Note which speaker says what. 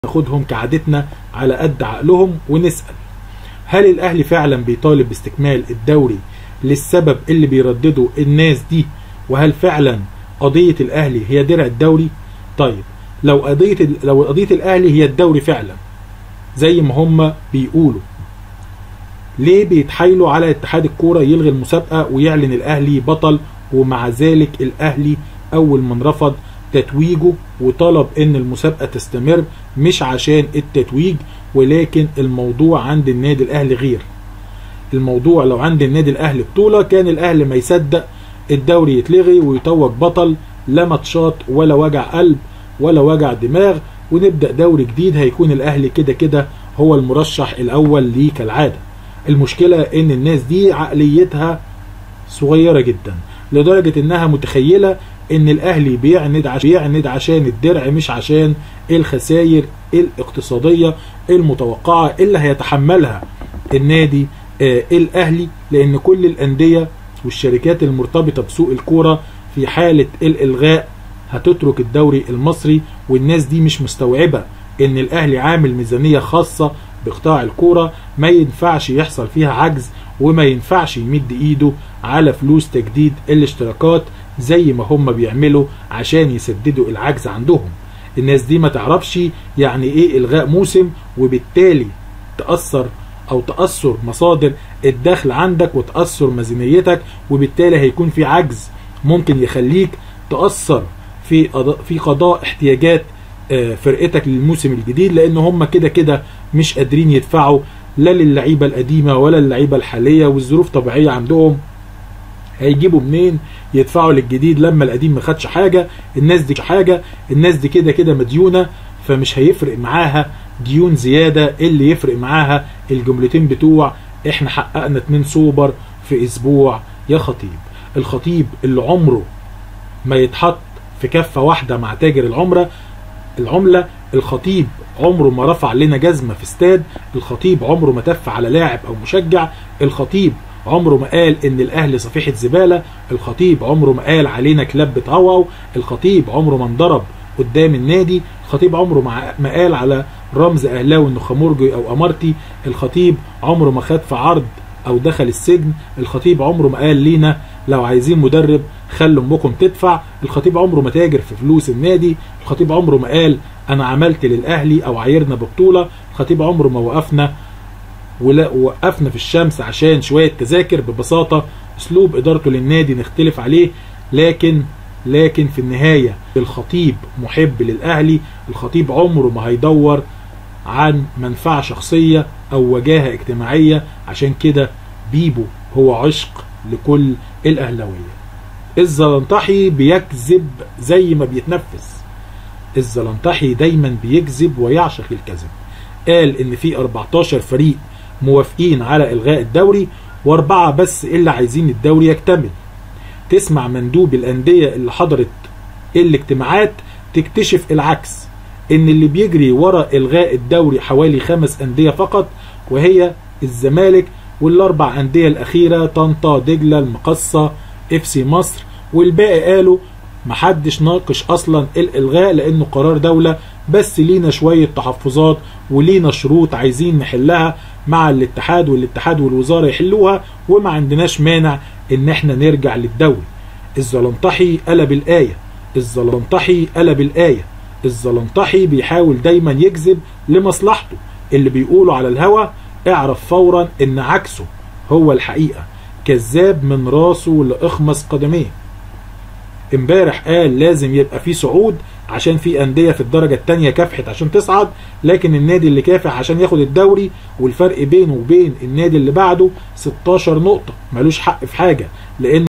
Speaker 1: ناخدهم كعادتنا على قد عقلهم ونسأل هل الأهلي فعلا بيطالب باستكمال الدوري للسبب اللي بيردده الناس دي وهل فعلا قضية الأهلي هي درع الدوري طيب لو قضية لو قضية الأهلي هي الدوري فعلا زي ما هم بيقولوا ليه بيتحايلوا على اتحاد الكورة يلغي المسابقة ويعلن الأهلي بطل ومع ذلك الأهلي أول من رفض تتويجه وطلب ان المسابقة تستمر مش عشان التتويج ولكن الموضوع عند النادي الاهلي غير الموضوع لو عند النادي الاهلي بطولة كان الاهلي ما يصدق الدوري يتلغي ويتوج بطل لا ماتشات ولا وجع قلب ولا وجع دماغ ونبدأ دوري جديد هيكون الاهلي كده كده هو المرشح الاول ليه كالعادة المشكلة ان الناس دي عقليتها صغيرة جدا لدرجة انها متخيلة ان الاهلي بيعند عشان بيعند عشان الدرع مش عشان الخسائر الاقتصاديه المتوقعه اللي هيتحملها النادي آه الاهلي لان كل الانديه والشركات المرتبطه بسوق الكوره في حاله الالغاء هتترك الدوري المصري والناس دي مش مستوعبه ان الاهلي عامل ميزانيه خاصه بقطاع الكوره ما ينفعش يحصل فيها عجز وما ينفعش يمد ايده على فلوس تجديد الاشتراكات زي ما هم بيعملوا عشان يسددوا العجز عندهم الناس دي ما تعرفش يعني ايه الغاء موسم وبالتالي تأثر او تأثر مصادر الدخل عندك وتأثر ميزانيتك وبالتالي هيكون في عجز ممكن يخليك تأثر في في قضاء احتياجات فرقتك للموسم الجديد لان هم كده كده مش قادرين يدفعوا لا للعيبه القديمه ولا اللعيبه الحاليه والظروف طبيعيه عندهم هيجيبوا منين يدفعوا للجديد لما القديم ما خدش حاجه الناس دي حاجه الناس دي كده كده مديونه فمش هيفرق معاها ديون زياده اللي يفرق معاها الجملتين بتوع احنا حققنا اتنين سوبر في اسبوع يا خطيب الخطيب اللي عمره ما يتحط في كفه واحده مع تاجر العمره العمله الخطيب عمره ما رفع لنا جزمه في استاد الخطيب عمره ما تف على لاعب او مشجع الخطيب عمره ما قال ان الاهلي صفيحه زباله الخطيب عمره ما قال علينا كلاب بتهوهو الخطيب عمره ما انضرب قدام النادي الخطيب عمره ما قال على رمز اهلاوي انه خمورجي او امارتي الخطيب عمره ما خد في عرض او دخل السجن الخطيب عمره ما قال لينا لو عايزين مدرب خلوا امكم تدفع الخطيب عمره ما تاجر في فلوس النادي الخطيب عمره ما قال انا عملت للاهلي او عايرنا ببطوله الخطيب عمره ما وقفنا ولا وقفنا في الشمس عشان شويه تذاكر ببساطه اسلوب ادارته للنادي نختلف عليه لكن لكن في النهايه الخطيب محب للاهلي الخطيب عمره ما هيدور عن منفعه شخصيه او وجاهه اجتماعيه عشان كده بيبو هو عشق لكل الاهلاويه الزلنطحي بيكذب زي ما بيتنفس الزلنطحي دايما بيكذب ويعشق الكذب قال ان في 14 فريق موافقين على الغاء الدوري واربعه بس اللي عايزين الدوري يكتمل تسمع مندوب الانديه اللي حضرت الاجتماعات تكتشف العكس ان اللي بيجري ورا الغاء الدوري حوالي خمس انديه فقط وهي الزمالك والاربع انديه الاخيره طنطا دجله المقصه اف سي مصر والباقي قالوا محدش ناقش اصلا الالغاء لانه قرار دوله بس لينا شويه تحفظات ولينا شروط عايزين نحلها مع الاتحاد والاتحاد والوزاره يحلوها وما عندناش مانع ان احنا نرجع للدوري الزلنطحي قلب الايه الزلنطحي قلب الايه الزلنطحي بيحاول دايما يكذب لمصلحته اللي بيقولوا على الهوا اعرف فورا ان عكسه هو الحقيقه كذاب من راسه لاخمص قدميه امبارح قال لازم يبقى في صعود عشان في انديه في الدرجه الثانيه كافحت عشان تصعد لكن النادي اللي كافح عشان ياخد الدوري والفرق بينه وبين النادي اللي بعده 16 نقطه ملوش حق في حاجه لان